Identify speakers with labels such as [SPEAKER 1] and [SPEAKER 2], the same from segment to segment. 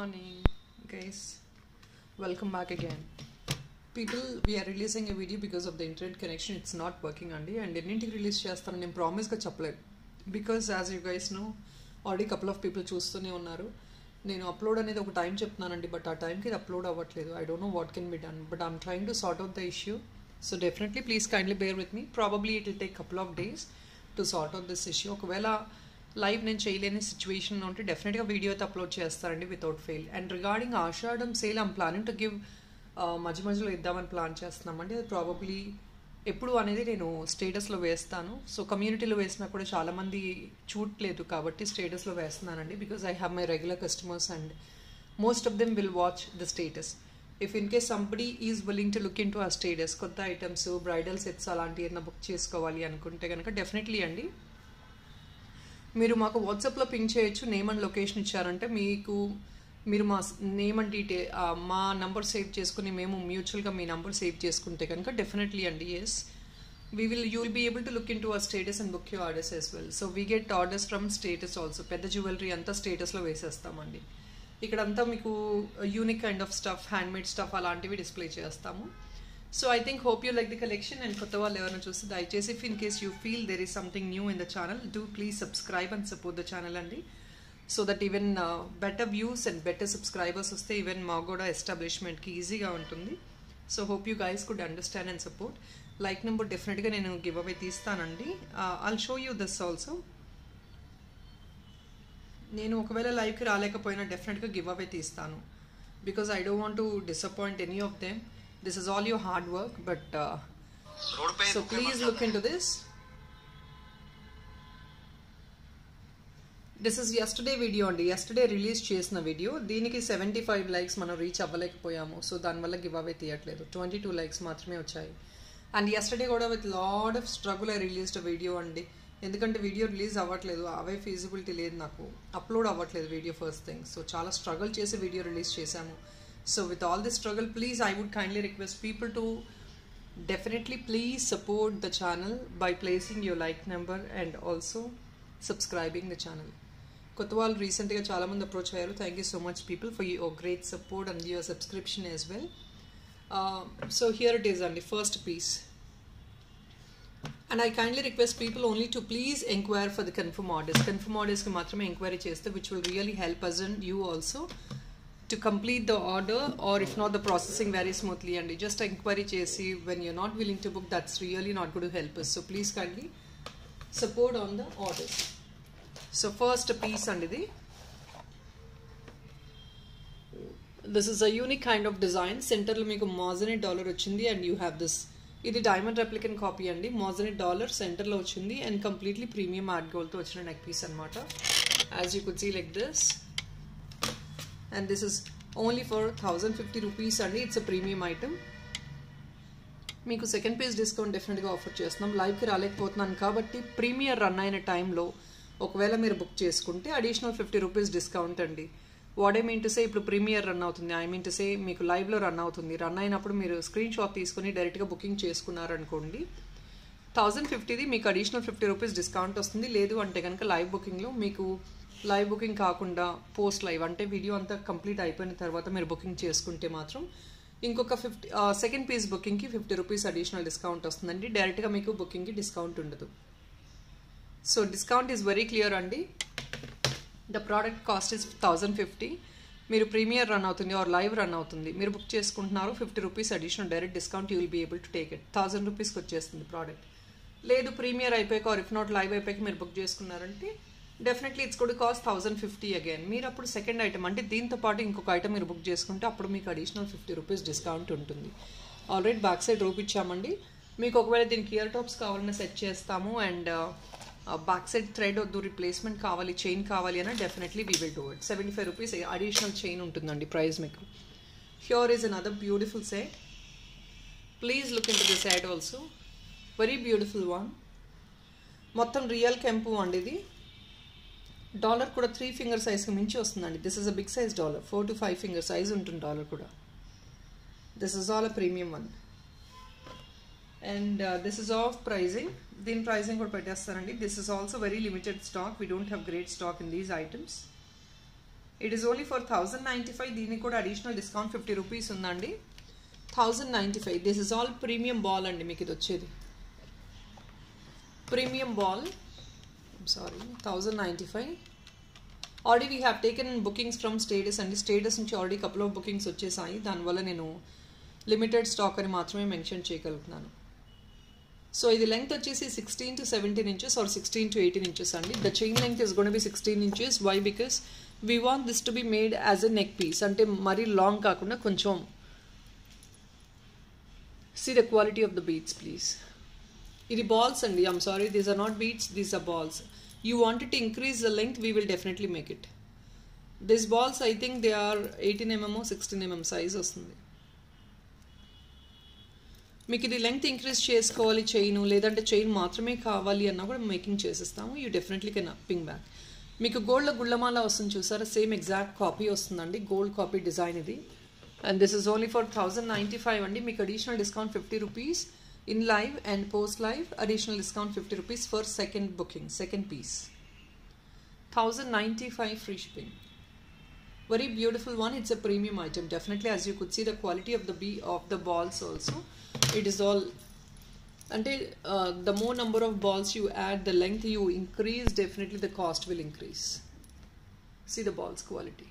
[SPEAKER 1] morning, guys. Welcome back again. People, we are releasing a video because of the internet connection. It's not working అండి and ఎన్నింటికి release చేస్తాను నేను ప్రామిస్గా చెప్పలేదు because as you guys know already couple of people చూస్తూనే ఉన్నారు నేను upload అనేది ఒక టైం చెప్తున్నానండి బట్ ఆ టైంకి ఇది అప్లోడ్ అవ్వట్లేదు I don't know what can be done but I'm trying to sort out the issue so definitely please kindly bear with me probably it will take couple of days to sort out this issue ఒకవేళ live నేను చేయలేని situation ఉంటే డెఫినెట్గా video అయితే upload చేస్తారండి without fail and regarding Ashadham sale I'm planning to give మధ్య మధ్యలో ఇద్దామని ప్లాన్ చేస్తున్నామండి అది ప్రాబబ్లీ ఎప్పుడు అనేది నేను స్టేటస్లో వేస్తాను సో కమ్యూనిటీలో వేసినా కూడా చాలామంది చూడలేదు కాబట్టి స్టేటస్లో వేస్తున్నానండి because I have my regular customers and most of them will watch the status if in case somebody is willing to look in into uh status కొత్త ఐటమ్స్ బ్రైడల్ సెట్స్ అలాంటివి ఏదైనా బుక్ చేసుకోవాలి అనుకుంటే కనుక డెఫినెట్లీ అండి మీరు మాకు వాట్సాప్లో పింక్ చేయొచ్చు నేమ్ అండ్ లొకేషన్ ఇచ్చారంటే మీకు మీరు మా నేమ్ అండ్ డీటే మా నంబర్ సేవ్ చేసుకుని మేము మ్యూచువల్గా మీ నంబర్ సేవ్ చేసుకుంటే కనుక డెఫినెట్లీ అండి as we will you will be able to look in into our status and book you orders as well so we get orders from status also పెద్ద jewellery అంతా స్టేటస్లో వేసేస్తామండి ఇక్కడంతా మీకు unique kind of stuff handmade stuff అలాంటివి display చేస్తాము so I think hope you like the collection and కొత్త వాళ్ళు ఎవరైనా చూస్తే దయచేసి if in case you feel there is something new in the channel do please subscribe and support the channel అండి so that even better views and better subscribers వస్తే even మాకు కూడా ఎస్టాబ్లిష్మెంట్కి ఈజీగా ఉంటుంది so hope you guys could understand and support like number డెఫినెట్గా నేను giveaway తీస్తానండి I'll show you this also నేను ఒకవేళ లైవ్కి రాలేకపోయినా డెఫినెట్గా గివ్ అవే తీస్తాను because I don't want to disappoint any of them this is all your hard work but so please look in into this this is yesterday video అండి yesterday release చేసిన video దీనికి seventy five likes మనం reach అవ్వలేకపోయాము so దానివల్ల giveaway తీయట్లేదు twenty two likes మాత్రమే వచ్చాయి and yesterday కూడా with lot of struggle I released video అండి ఎందుకంటే వీడియో రిలీజ్ అవ్వట్లేదు అవే ఫీజిబిలిటీ లేదు నాకు అప్లోడ్ అవ్వట్లేదు వీడియో ఫస్ట్ థింగ్ సో చాలా స్ట్రగుల్ చేసి వీడియో రిలీజ్ చేశాము so with all this struggle please I would kindly request people to definitely please support the channel by placing your like number and also subscribing the channel కొత్త వాళ్ళు రీసెంట్గా చాలామంది approach అయ్యారు thank you so much people for your great support and your subscription as well so here it is అండి first piece and I kindly request people only to please enquire for the confirm orders confirm ఆర్డర్స్కి మాత్రమే enquiry చేస్తే which will really help us and you also to complete the order or if not the processing very smoothly అండి just enquiry చేసి when you're not willing to book that's really not good help us so please kindly support on the orders so first piece అండి ఇది this is a unique kind of design సెంటర్లో మీకు magnet dollar వచ్చింది and you have this ఇది diamond replica copy అండి magnet dollar సెంటర్లో వచ్చింది and completely premium art గోల్డ్తో వచ్చిన నెక్ పీస్ అనమాట as you could see like this and this is only for thousand fifty rupees అండి it's a premium item మీకు second piece discount డెఫినెట్గా offer చేస్తున్నాం లైవ్కి రాలేకపోతున్నాను కాబట్టి ప్రీమియర్ రన్ అయిన టైంలో ఒకవేళ మీరు బుక్ చేసుకుంటే అడిషనల్ ఫిఫ్టీ రూపీస్ డిస్కౌంట్ అండి what I mean to say ఇప్పుడు ప్రీమియర్ రన్ అవుతుంది ఐ మీన్ టు సే మీకు లైవ్లో రన్ అవుతుంది రన్ అయినప్పుడు మీరు స్క్రీన్ షాట్ తీసుకుని డైరెక్ట్గా బుకింగ్ చేసుకున్నారనుకోండి థౌజండ్ ఫిఫ్టీది మీకు అడిషనల్ ఫిఫ్టీ రూపీస్ డిస్కౌంట్ వస్తుంది లేదు అంటే కనుక లైవ్ బుకింగ్లో మీకు లైవ్ బుకింగ్ కాకుండా పోస్ట్ లైవ్ అంటే వీడియో అంతా కంప్లీట్ అయిపోయిన తర్వాత మీరు బుకింగ్ చేసుకుంటే మాత్రం ఇంకొక ఫిఫ్టీ సెకండ్ పీస్ బుకింగ్కి ఫిఫ్టీ రూపీస్ అడిషనల్ డిస్కౌంట్ వస్తుందండి డైరెక్ట్గా మీకు బుకింగ్కి డిస్కౌంట్ ఉండదు so discount is very clear అండి the product cost is thousand fifty మీరు ప్రీమియర్ రన్ అవుతుంది ఆర్ లైవ్ రన్ అవుతుంది మీరు బుక్ చేసుకుంటున్నారు fifty rupees additional direct discount you will be able to take it thousand రూపీస్కి వచ్చేస్తుంది product లేదు premier అయిపోయాక ఆర్ ఇఫ్ నాట్ లైవ్ అయిపోయాక మీరు బుక్ చేసుకున్నారంటే డెఫినెట్లీ ఇట్స్ కూడా కాస్ట్ థౌసండ్ ఫిఫ్టీ అగైన్ మీరు అప్పుడు సెకండ్ ఐటమ్ అంటే దీంతో పాటు ఇంకొక ఐటమ్ మీరు బుక్ చేసుకుంటే అప్పుడు మీకు అడిషనల్ ఫిఫ్టీ రూపీస్ డిస్కౌంట్ ఉంటుంది ఆల్రెడీ బ్యాక్ సైడ్ రూప్ ఇచ్చామండి మీకు ఒకవేళ దీనికి ఇయర్ టాప్స్ కావాలన్నా సెట్ చేస్తాము అండ్ బ్యాక్ సైడ్ థ్రెడ్ వద్దు రిప్లేస్మెంట్ కావాలి చైన్ కావాలి అని definitely we will do it seventy five rupees additional chain ఉంటుందండి ప్రైస్ మీకు here is another beautiful set please look in into the set also very beautiful one మొత్తం real కెంపు అండి ఇది డాలర్ కూడా త్రీ ఫింగర్ సైజ్కి మించి వస్తుందండి this is a big size dollar four to five finger size ఉంటుంది dollar కూడా this is all a premium one and this is of pricing దీని ప్రైజింగ్ కూడా పెట్టేస్తారండి this is also very limited stock we don't have great stock in these items it is only for thousand ninety five దీనికి కూడా additional discount fifty rupees ఉందండి thousand ninety five this is all premium ball అండి మీకు ఇది వచ్చేది premium ball sorry thousand ninety five already we have taken bookings from status అండి status నుంచి already couple of bookings వచ్చేసాయి దానివల్ల నేను లిమిటెడ్ స్టాక్ అని మాత్రమే మెన్షన్ చేయగలుగుతున్నాను సో ఇది లెంగ్త్ వచ్చేసి sixteen to seventeen inches or sixteen to eighteen inches అండి the chain length is gonna be sixteen inches why because we want this to be made as a neck piece అంటే మరీ long కాకుండా కొంచెం see the quality of the beads please ఇది balls అండి I'm sorry these are not beads these are balls you wanted to increase the length we will definitely make it this balls I think they are eighteen MM sixteen MM size వస్తుంది మీకు ఇది length increase చేసుకోవాలి chain లేదంటే chain మాత్రమే కావాలి అన్నా కూడా making చేసిస్తాము you definitely can upping back మీకు గోల్డ్లో గుళ్ళమాల వస్తుంది చూసారా సేమ్ ఎగ్జాక్ట్ కాపీ వస్తుందండి గోల్డ్ కాపీ డిజైన్ ఇది and this is only for thousand ninety five అండి మీకు additional discount fifty rupees in live and post live additional discount fifty rupees for second booking second piece thousand ninety five free shipping very beautiful one it's a premium item definitely as you could see the quality of the bee of the balls also it is all అంటే the more number of balls you add the length you increase definitely the cost will increase see the balls quality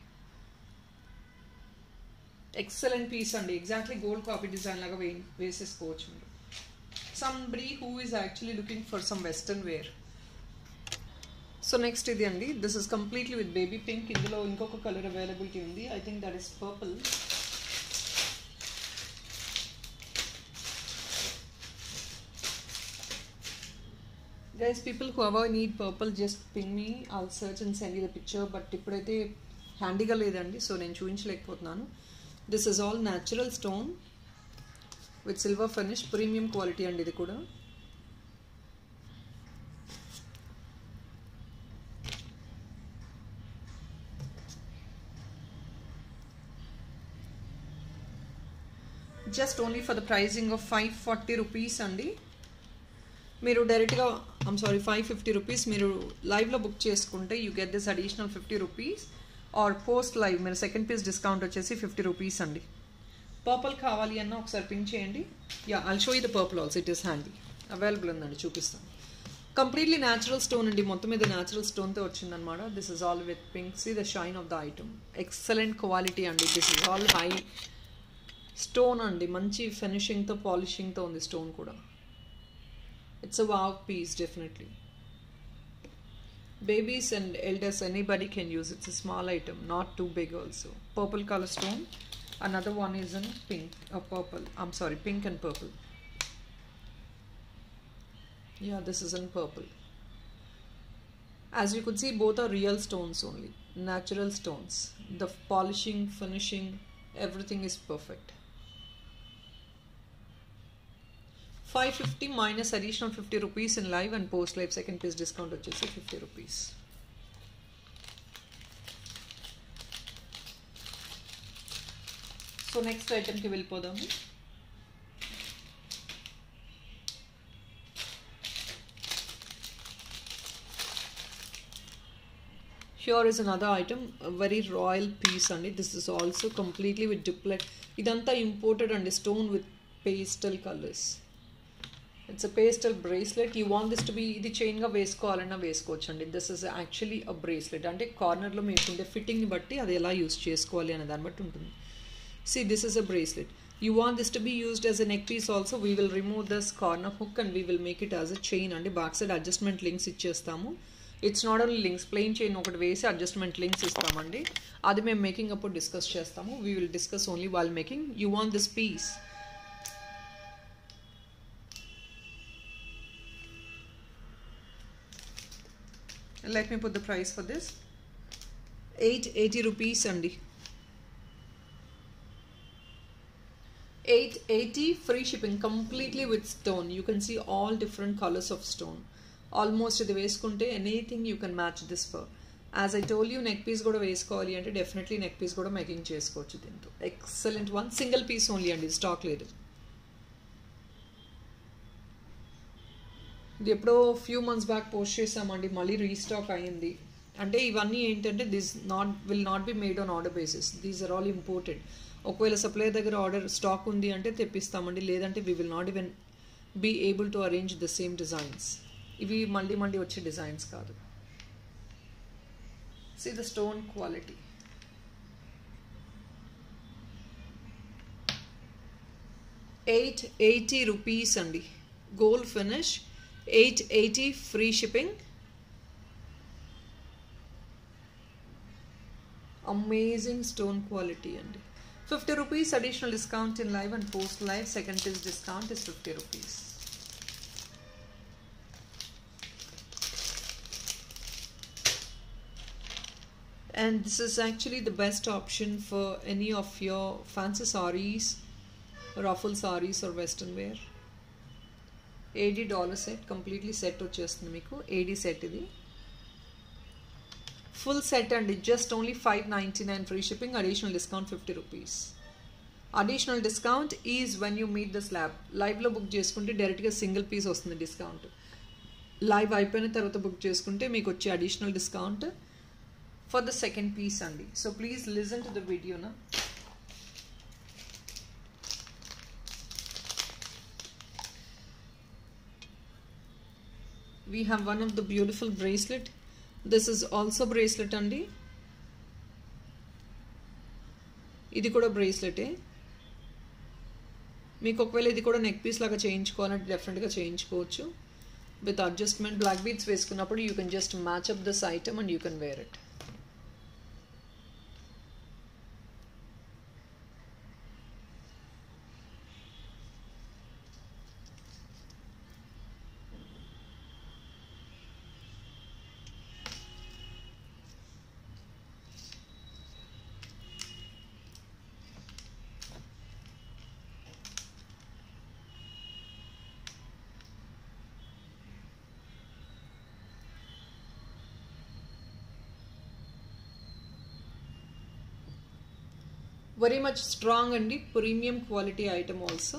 [SPEAKER 1] excellent piece అండి exactly gold copy design లాగా వే వేసేసుకోవచ్చు మీరు somebody who is actually looking for some western wear so next ఇది అండి this is completely with baby pink ఇందులో ఇంకొక colour availability ఉంది I think that is purple guys people whoever need purple just ping me all search and send the picture but ఇప్పుడైతే హ్యాండీగా లేదండి so నేను చూపించలేకపోతున్నాను this is all natural stone with silver finish premium quality అండి ఇది కూడా just only for the pricing of five forty rupees అండి మీరు డైరెక్ట్గా I'm sorry five fifty rupees మీరు లైవ్లో బుక్ చేసుకుంటే you get this additional fifty rupees or post live మీరు సెకండ్ పీస్ డిస్కౌంట్ వచ్చేసి ఫిఫ్టీ రూపీస్ అండి పర్పుల్ కావాలి అన్న ఒకసారి పింక్ చేయండి yeah I'll show you the purple also it is handy available ఉందండి చూపిస్తాను కంప్లీట్లీ న్యాచురల్ స్టోన్ అండి మొత్తం మీద న్యాచురల్ స్టోన్తో వచ్చిందనమాట this is all with pink see the shine of the item excellent quality అండి this is all high stone అండి మంచి ఫినిషింగ్తో పాలిషింగ్తో ఉంది స్టోన్ కూడా it's a wow piece definitely babies and elders anybody can use it's a small item not too big also purple colour stone another one is in pink purple I'm sorry pink and purple yeah this is in purple as you could see both are real stones only natural stones the polishing finishing everything is perfect 550 minus additional 50 rupees in live and post live second piece discount వచ్చేసి 50 rupees so next ఐటెంకి వెళ్ళిపోదాము Here is another item, a very royal piece అండి this is also completely with droplet ఇదంతా imported అండి stone with pastel colours it's a pastel bracelet you want this to be ఇది చైన్గా వేసుకోవాలన్నా వేసుకోవచ్చు అండి this is actually a bracelet అంటే కార్నర్లో మీకుండే ఫిట్టింగ్ని బట్టి అది ఎలా యూస్ చేసుకోవాలి అనే దాన్ని బట్టి ఉంటుంది see this is a bracelet you want this to be used as a neck piece also we will remove this corner hook and we will make it as a chain అండి back side adjustment links ఇచ్చేస్తాము it's not only links plain chain ఒకటి వేసి adjustment links ఇస్తామండి అది మేము making అప్పుడు discuss చేస్తాము we will discuss only wall making you want this piece let me put the price for this eight eighty rupees అండి eight eighty free shipping completely with stone you can see all different colours of stone almost ఇది వేసుకుంటే anything you can match this for as I told you neck piece కూడా వేసుకోవాలి అంటే definitely neck piece కూడా making చేసుకోవచ్చు దీంతో excellent one single piece only అండి stock లేదు ఇది ఎప్పుడో ఫ్యూ మంత్స్ బ్యాక్ పోస్ట్ చేసామండి మళ్ళీ రీస్టాక్ అయ్యింది అంటే ఇవన్నీ ఏంటంటే this not will not be made on order basis these are all imported ఒకవేళ సప్లయర్ దగ్గర ఆర్డర్ స్టాక్ ఉంది అంటే తెప్పిస్తామండి లేదంటే we will not even be able to arrange the same designs ఇవి మళ్ళీ మళ్ళీ వచ్చే డిజైన్స్ కాదు see the stone quality eight eighty rupees అండి gold finish eight eighty free shipping amazing stone quality అండి fifty rupees additional discount in live and post live second piece discount is fifty rupees and this is actually the best option for any of your fancy sarees ruffle sarees or western wear AD dollar set completely set వచ్చేస్తుంది మీకు AD set ఇది full set అండి just only five ninety nine free shipping additional discount fifty rupees additional discount is when you meet the slab లైవ్లో book చేసుకుంటే డైరెక్ట్గా single piece వస్తుంది discount live అయిపోయిన తర్వాత బుక్ చేసుకుంటే మీకు వచ్చే additional discount for the second piece అండి so please listen to the వీడియోనా we have one of the beautiful bracelet this is also bracelet అండి ఇది కూడా బ్రేస్లెటే మీకు ఒకవేళ ఇది కూడా నెక్ పీస్ లాగా చేయించుకోవాలంటే డెఫినెట్గా చేయించుకోవచ్చు విత్ అడ్జస్ట్మెంట్ బ్లాక్ బీట్స్ వేసుకున్నప్పుడు you can just match up this item and you can wear it very much strong and premium quality item also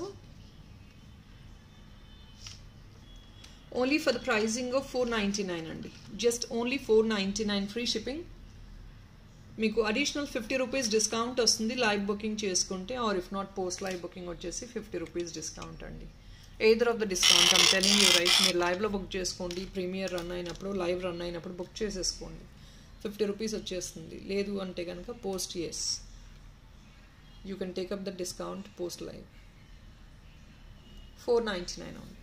[SPEAKER 1] only for the pricing of 499 అండి just only 499 free shipping మీకు additional fifty rupees discount వస్తుంది live booking చేసుకుంటే or if not post live booking వచ్చేసి fifty rupees discount అండి either of the discount I'm telling you right మీరు లైవ్లో book చేసుకోండి premier run అయినప్పుడు లైవ్ రన్ అయినప్పుడు బుక్ చేసేసుకోండి ఫిఫ్టీ రూపీస్ వచ్చేస్తుంది లేదు అంటే కనుక post yes you can take up the discount post live 499 only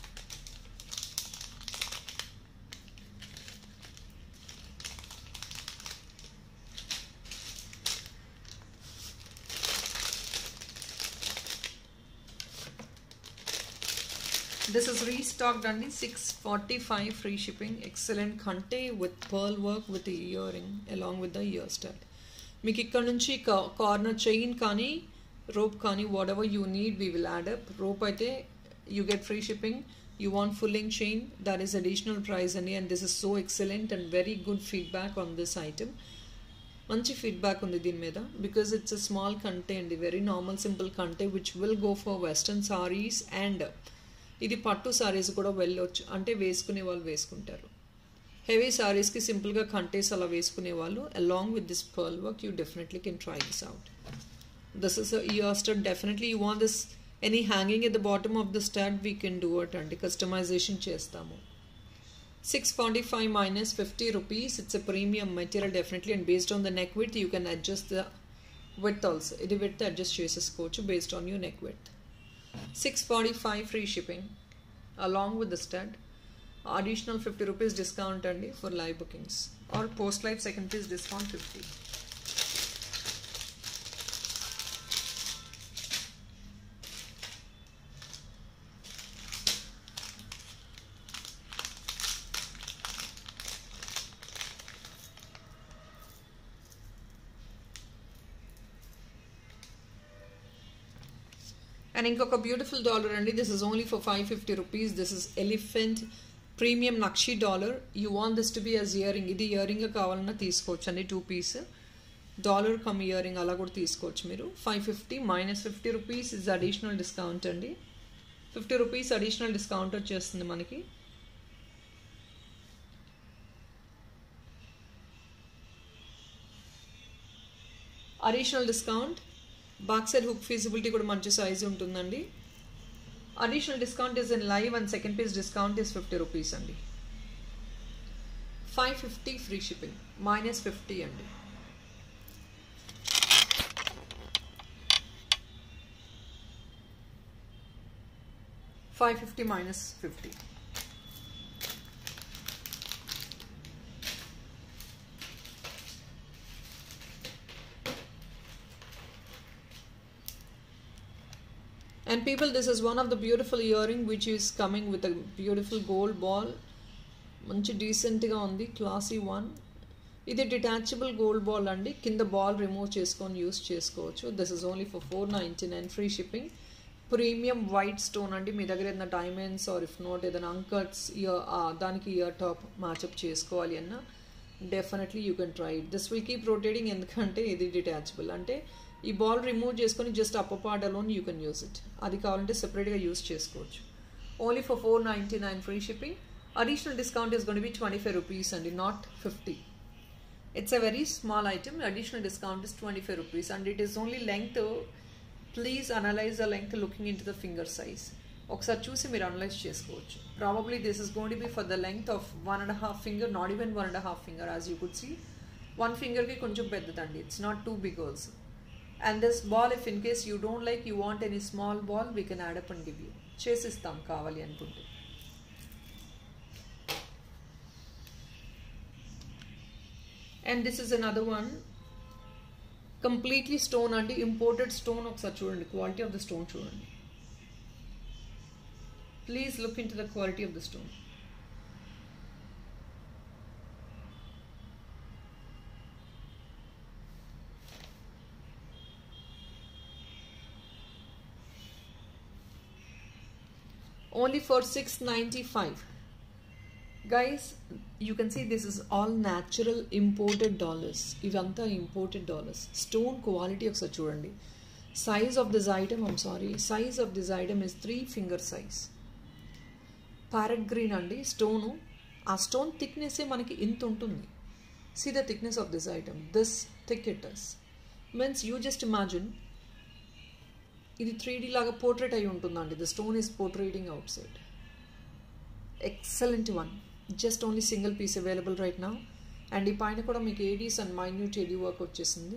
[SPEAKER 1] this is restocked only 645 free shipping excellent kante with pearl work with the earring along with the ear stud మీకు ఇక్కడ నుంచి corner chain కానీ rope కానీ whatever you need we will add up rope అయితే you get free shipping you want pulling chain that is additional price అండి and this is so excellent and very good feedback on this item మంచి feedback ఉంది దీని మీద because it's a small కంటే అండి very normal simple కంటే which will go for western sarees and ఇది పట్టు సారీస్ కూడా వెళ్ళొచ్చు అంటే వేసుకునే వాళ్ళు వేసుకుంటారు హెవీ సారీస్కి సింపుల్గా కంటేస్ అలా వేసుకునే వాళ్ళు along with this pearl work you definitely can try this out this is ear stud definitely you want this any hanging at the bottom of the stud we can do it అండి customization చేస్తాము six forty five minus fifty rupees it's a premium material definitely and based on the neck width you can adjust the width also ఇది width adjust చేసేసుకోవచ్చు based on you neck with six forty five free shipping along with the stud additional 50 rupees discount అండి for live bookings or post live second piece discount 50 and ఇంకొక beautiful dollar అండి this is only for five fifty rupees this is elephant premium నక్షి dollar you want this to be as earring ఇది earring కావాలన్నా తీసుకోవచ్చు అండి two piece dollar cum earring అలా కూడా తీసుకోవచ్చు మీరు five fifty minus fifty rupees is additional discount అండి ఫిఫ్టీ రూపీస్ అడిషనల్ డిస్కౌంట్ వచ్చేస్తుంది మనకి additional discount back side hook feasibility కూడా మంచి సైజ్ ఉంటుందండి additional discount is in live and second piece discount is fifty rupees అండి five fifty free shipping minus fifty అండి five fifty minus fifty and people this is one of the beautiful earring which is coming with a beautiful gold ball మంచి డీసెంట్గా ఉంది classy one ఇది detachable gold ball అండి కింద ball remove చేసుకొని use చేసుకోవచ్చు this is only for four ninety nine free shipping premium white stone అండి మీ దగ్గర ఏదైనా డైమండ్స్ ఆర్ ఇఫ్ నాట్ ఏదైనా అంకట్స్ ఇయర్ దానికి ఇయర్ టాప్ మ్యాచప్ చేసుకోవాలి అన్న definitely you can try it this will keep rotating ఎందుకంటే ఇది డిటాచబుల్ అంటే ఈ బాల్ రిమూవ్ చేసుకొని just upper part alone you can use it అది కావాలంటే సెపరేట్గా యూస్ చేసుకోవచ్చు only for four ninety nine free shipping additional discount is gon be twenty five rupees అండి not fifty it's a very small item additional discount is twenty five rupees and it is only length please analyse the length looking in to the finger size ఒకసారి చూసి మీరు analyse చేసుకోవచ్చు probably this is gonna be for the length of one and half finger not even one and half finger as you could see one ఫింగర్కి కొంచెం పెద్దదండి it's not too big also and this ball if in case you don't like you want any small ball we can add up and give you చేసిస్తాం కావాలి అనుకుంటే and this is another one completely stone అండి imported stone ఒకసారి చూడండి quality of the stone చూడండి please look in to the quality of the stone only for 695 guys you can see this is all natural imported dollars ఇవంతా imported dollars stone quality ఒకసారి చూడండి size of this item i'm sorry size of this item is three finger size parrot green అండి stone ఆ stone thickness మనకి ఇంత ఉంటుంది see the thickness of this item this thick it is means you just imagine ఇది three D లాగా portrait అయి ఉంటుందండి the stone is portraiting outside excellent one just only single piece available right నా and ఈ పైన కూడా మీకు ADs and minute AD work వచ్చేసింది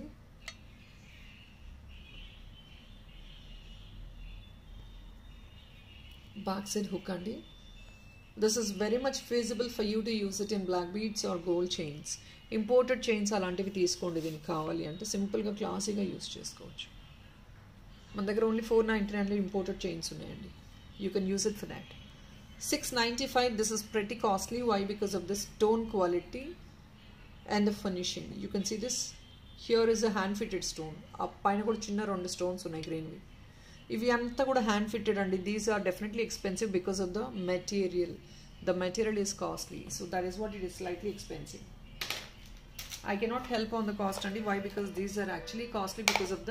[SPEAKER 1] బ్యాక్ సైడ్ హుక్ అండి this is very much feasible for you to use it in black beads or gold chains imported chains అలాంటివి తీసుకోండి దీనికి కావాలి అంటే సింపుల్గా క్లాసీగా యూస్ చేసుకోవచ్చు మన దగ్గర ఓన్లీ ఫోర్ నైంటీ నైన్లో ఇంపోర్టెడ్ చైన్స్ ఉన్నాయండి you can use it for that six ninety five this is pretty costly why because of the stone quality and the finishing you can see this here is a hand fitted stone ఆ పైన కూడా చిన్న రెండు stones ఉన్నాయి గ్రీన్వి ఇవి అంతా కూడా hand fitted అండి these are definitely expensive because of the material the material is costly so that is what it is slightly expensive I cannot help on the cost అండి why because these are actually costly because of the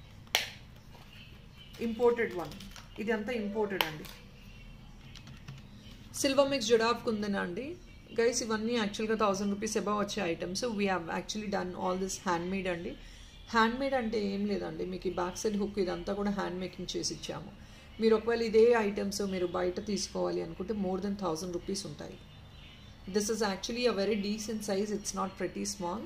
[SPEAKER 1] imported one ఇది అంతా imported అండి silver mix జుడాఫ్ కుందన అండి guys ఇవన్నీ యాక్చువల్గా thousand rupees above వచ్చే items we have actually done all this hand made అండి హ్యాండ్ మేడ్ అంటే ఏం లేదండి మీకు ఈ బ్యాక్ సైడ్ హుక్ ఇదంతా కూడా హ్యాండ్ మేకింగ్ చేసి ఇచ్చాము మీరు ఒకవేళ ఇదే ఐటమ్స్ మీరు బయట తీసుకోవాలి అనుకుంటే మోర్ దెన్ థౌసండ్ రూపీస్ ఉంటాయి this is actually a very decent size it's not pretty small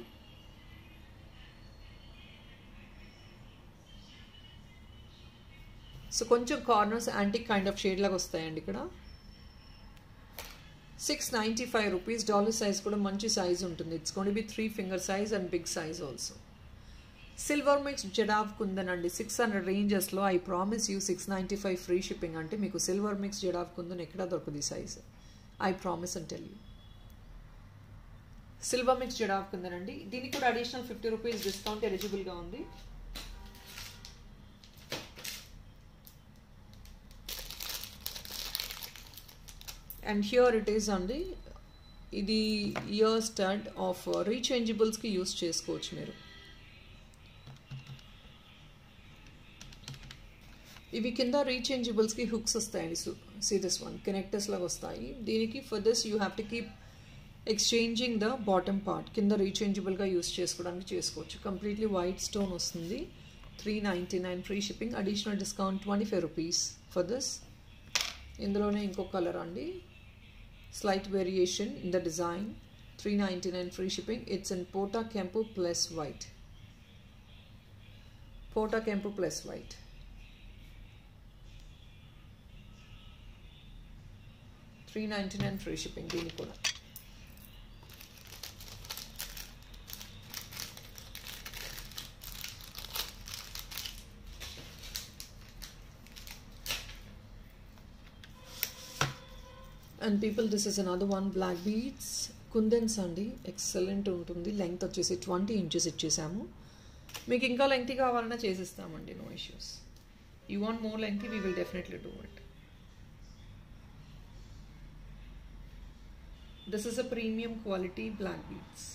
[SPEAKER 1] so కొంచెం corners antique kind of shade లాగా వస్తాయండి ఇక్కడ six ninety five rupees dollar size కూడా మంచి సైజ్ ఉంటుంది it's gon be three finger size and big size also silver mix jadau kundan అండి six hundred రేంజెస్లో I promise you six ninety five free shipping అంటే మీకు సిల్వర్ మిక్స్ జడావ్ కుందన్ ఎక్కడ దొరకదు ఈ size I promise and tell you silver mix jadau kundan అండి దీనికి కూడా అడిషనల్ ఫిఫ్టీ రూపీస్ డిస్కౌంట్ ఎలిజిబుల్గా ఉంది అండ్ హియర్ ఇట్ ఈస్ అండి ఇది ఇయర్ స్టాండ్ ఆఫ్ రీచేంజబుల్స్కి యూస్ చేసుకోవచ్చు మీరు ఇవి కింద రీచేంజబుల్స్కి హుక్స్ వస్తాయండి సీ దిస్ వన్ కనెక్టర్స్ లాగా వస్తాయి దీనికి for this you have to keep exchanging the bottom part కింద రీచేంజబుల్గా యూస్ చేసుకోవడానికి చేసుకోవచ్చు కంప్లీట్లీ వైట్ స్టోన్ వస్తుంది three ninety nine free shipping additional discount twenty five rupees for this ఇందులోనే ఇంకో కలర్ అండి slight variation in the design three ninety nine free shipping it's in పోటా కెంపు ప్లస్ వైట్ పోటా కెంపు plus white three ninety nine free shipping దీనికి కూడా and people this is another one black beads kundans అండి ఎక్సలెంట్ ఉంటుంది length వచ్చేసి twenty inches ఇచ్చేసాము మీకు ఇంకా లెంగ్త్ కావాలన్నా చేసిస్తామండి no issues you want more length we will definitely do it this is a premium quality black beads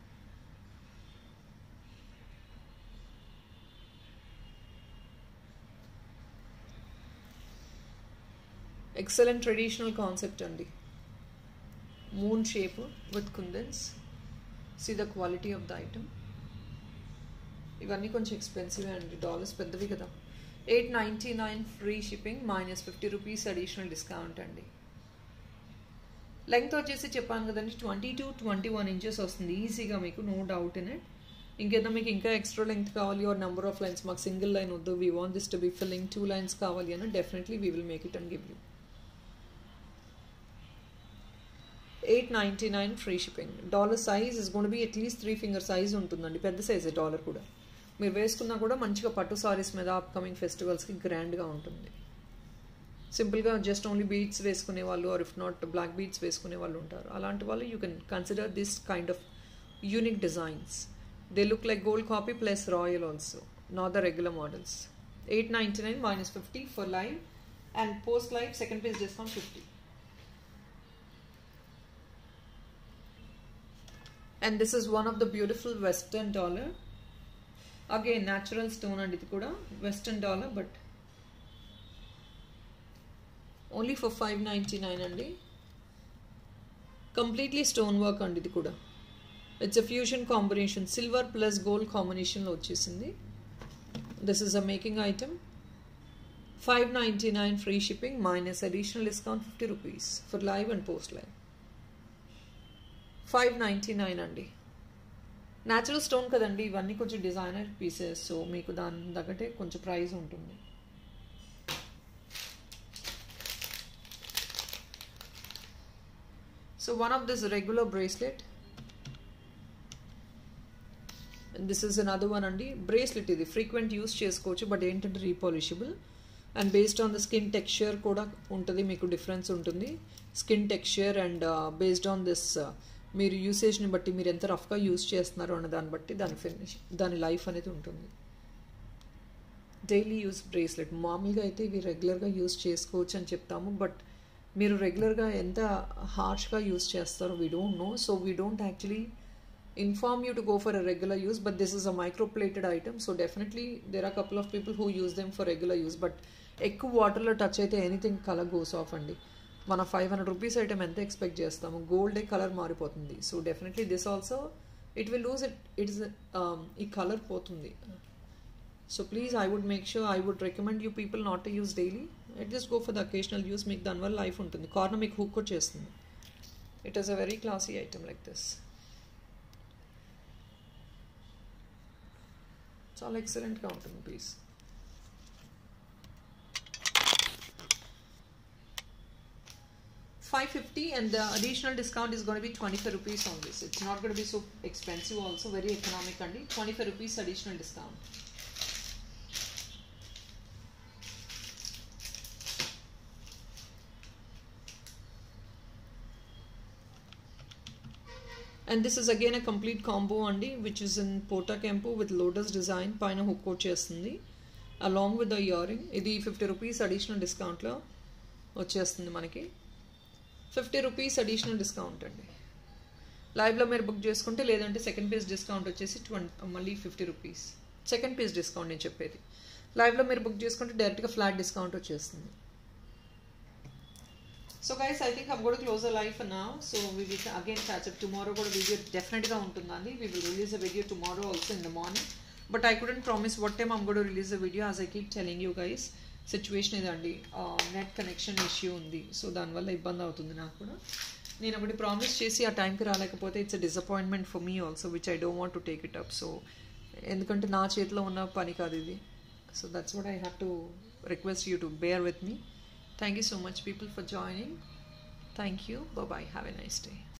[SPEAKER 1] excellent traditional concept అండి moon shape with kundans see the quality of the item ఇవన్నీ కొంచెం expensive అండి dollars పెద్దవి కదా eight ninety nine free shipping minus fifty rupees additional discount అండి length వచ్చేసి చెప్పాను కదండి twenty to twenty one inches వస్తుంది ఈజీగా మీకు నో డౌట్ ఇన్ ఇట్ ఇంకేదో మీకు ఇంకా ఎక్స్ట్రా లెంగ్త్ కావాలి ఆర్ నెంబర్ ఆఫ్ లైన్స్ మాకు సింగిల్ లైన్ వద్దు we want this to be filling two lines కావాలి అని definitely we will make it and give you eight ninety nine free shipping dollar size is gonna be at least three finger size ఉంటుందండి పెద్ద సైజే dollar కూడా మీరు వేసుకున్నా కూడా మంచిగా పట్టు సారీస్ మీద అప్కమింగ్ ఫెస్టివల్స్కి గ్రాండ్గా ఉంటుంది సింపుల్గా జస్ట్ ఓన్లీ బీడ్స్ వేసుకునే వాళ్ళు or if not black beads వేసుకునే వాళ్ళు ఉంటారు అలాంటి వాళ్ళు you can consider this kind of unique designs they look like gold copy plus royal also not the regular models eight ninety nine minus fifty for live and post live second page discount fifty and this is one of the beautiful western dollar again natural stone అండి ఇది కూడా western dollar but only for five ninety nine అండి completely stone work అండి ఇది కూడా it's a fusion combination silver plus gold కాంబినేషన్లో వచ్చేసింది this is a making item five ninety nine free shipping minus additional discount fifty rupees for live and post live five ninety nine అండి natural stone కదండి ఇవన్నీ కొంచెం designer pieces so మీకు దాని తగ్గట్టే కొంచెం ప్రైస్ ఉంటుంది so one of this regular bracelet this is another one అండి బ్రేస్లెట్ ఇది ఫ్రీక్వెంట్ యూస్ చేసుకోవచ్చు బట్ ఏంటంటే repolishable and based on the skin texture కూడా ఉంటుంది మీకు డిఫరెన్స్ ఉంటుంది skin texture and based on this మీరు యూసేజ్ని బట్టి మీరు ఎంత రఫ్గా యూస్ చేస్తున్నారు అన్న దాన్ని బట్టి దాని ఫినిష్ దాని లైఫ్ అనేది ఉంటుంది డైలీ యూస్ బ్రేస్లెట్ మామూలుగా అయితే ఇవి రెగ్యులర్గా యూస్ చేసుకోవచ్చు అని చెప్తాము బట్ మీరు రెగ్యులర్గా ఎంత హార్ష్గా యూస్ చేస్తారో we don't know so we don't actually inform you to go for a regular use but this is a microplated item so definitely there are a couple of people who use them for regular use but ఎక్కువ వాటర్లో touch అయితే anything colour goes off అండి మన five hundred rupees item ఎంత expect చేస్తాము గోల్డే colour మారిపోతుంది so definitely this also it will lose it it's ఈ కలర్ పోతుంది so please I would make sure I would recommend you people not to use daily it just go for the occasional use మీకు దానివల్ల life ఉంటుంది corner మీకు hook చేస్తుంది it is a very classy item like this చాలా ఎక్సలెంట్గా ఉంటుంది piece five fifty and the additional discount is gon be twenty five rupees on this it's not gon be so expensive also very economic అండి twenty five rupees additional discount and this is again a complete combo అండి which is in పోటా కెంపు with lotus design పైన hook వచ్చేస్తుంది along with the earring ఇది fifty rupees additional డిస్కౌంట్లో వచ్చేస్తుంది మనకి ఫిఫ్టీ రూపీస్ అడిషనల్ డిస్కౌంట్ అండి లైవ్లో మీరు బుక్ చేసుకుంటే లేదంటే సెకండ్ పేజ్ డిస్కౌంట్ వచ్చేసి ట్వంటీ మళ్ళీ fifty rupees second page discount నేను చెప్పేది లైవ్లో మీరు బుక్ చేసుకుంటే డైరెక్ట్గా ఫ్లాట్ డిస్కౌంట్ వచ్చేస్తుంది so guys I think I'm కూడా క్లోజ్ అ లైఫ్ నా so we will again catch up tomorrow కూడా వీడియో డెఫినెట్గా ఉంటుందండి we will release a video tomorrow also in the morning but I couldn't promise what time I'm కూడా release a video as I keep telling you guys situation ఇదండి net connection issue ఉంది so దానివల్ల ఇబ్బంది అవుతుంది నాకు కూడా నేను ఒకటి ప్రామిస్ చేసి ఆ టైంకి రాలేకపోతే it's a disappointment for me also which I don't want to take it up so ఎందుకంటే నా చేతిలో ఉన్న పని కాదు ఇది so that's what I have to request you to bear with me thank you so much people for joining thank you bye have a nice day